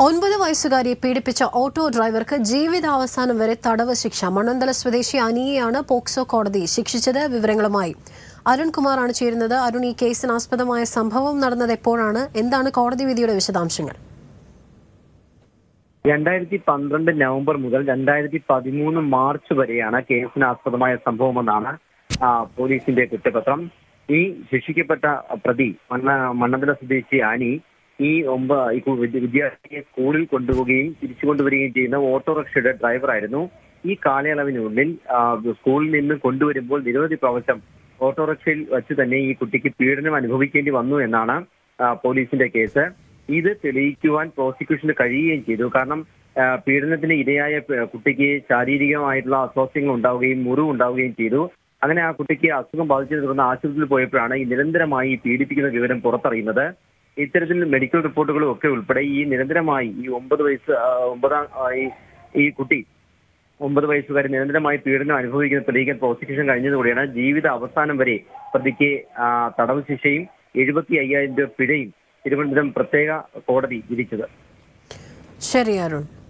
ഒൻപത് വയസ്സുകാരിയെ പീഡിപ്പിച്ച ഓട്ടോ ഡ്രൈവർക്ക് ജീവിതാവസാനം വരെ തടവ് ശിക്ഷ മണ്ണന്തല സ്വദേശി അനിയെയാണ് പോക്സോ കോടതി ശിക്ഷിച്ചത് വിവരങ്ങളുമായി അരുൺകുമാറാണ് ചേരുന്നത് അരുൺ ഈ കേസിനാസ്പദമായ സംഭവം നടന്നത് എപ്പോഴാണ് എന്താണ് കോടതി വിധിയുടെ വിശദാംശങ്ങൾ രണ്ടായിരത്തി പന്ത്രണ്ട് നവംബർ മുതൽ രണ്ടായിരത്തി പതിമൂന്ന് മാർച്ച് വരെയാണ് കേസിനാസ്പദമായ സംഭവമെന്നാണ് ആ, പോലീസിന്റെ കുറ്റപത്രം ഈ ശിക്ഷിക്കപ്പെട്ട പ്രതി മണ്ണ മണ്ണന്തല സ്വദേശി ആനി ഈ ഒമ്പ ഈ കു- വിദ്യ- വിദ്യാർത്ഥിയെ സ്കൂളിൽ കൊണ്ടുപോവുകയും തിരിച്ചു കൊണ്ടുവരികയും ചെയ്യുന്ന ഓട്ടോറിക്ഷയുടെ ഡ്രൈവറായിരുന്നു ഈ കാലയളവിനുള്ളിൽ ആ, സ്കൂളിൽ നിന്ന് കൊണ്ടുവരുമ്പോൾ നിരവധി പ്രാവശ്യം ഓട്ടോറിക്ഷയിൽ വച്ച് തന്നെ ഈ കുട്ടിക്ക് പീഡനം അനുഭവിക്കേണ്ടി വന്നു എന്നാണ് ആ, പോലീസിന്റെ കേസ് ഇത് തെളിയിക്കുവാൻ പ്രോസിക്യൂഷന് കഴിയുകയും ചെയ്തു കാരണം ആ, പീഡനത്തിന് ഇരയായ പ- കുട്ടിക്ക് ശാരീരികമായിട്ടുള്ള അസ്വാസ്ഥ്യങ്ങൾ ഉണ്ടാവുകയും മുറിവ് ഉണ്ടാവുകയും ചെയ്തു അങ്ങനെ ആ കുട്ടിക്ക് അസുഖം ബാധിച്ചതിനെ തുടർന്ന് ആശുപത്രിയിൽ പോയപ്പോഴാണ് ഈ നിരന്തരമായി ഈ പീഡിപ്പിക്കുന്ന വിവരം പുറത്തറിയുന്നത് ഇത്തരത്തിൽ മെഡിക്കൽ റിപ്പോർട്ടുകളും ഒക്കെ ഉൾപ്പെടെ ഈ നിരന്തരമായി ഈ ഒമ്പത് വയസ്സ് ആ, ഒമ്പതാം ആ, ഈ ഈ കുട്ടി ഒമ്പത് വയസ്സുകാരി നിരന്തരമായി പീഡനം അനുഭവിക്കുന്ന തെളിയിക്കാൻ പ്രോസിക്യൂഷൻ കഴിഞ്ഞതോടെയാണ് ജീവിത അവസാനം വരെ പ്രതിക്ക് ആ, തടവ് ശിക്ഷയും എഴുപത്തി അയ്യായിരം രൂപ പിഴയും തിരുവനന്തപുരം പ്രത്യേക കോടതി വിധിച്ചത് ശരി അരുൺ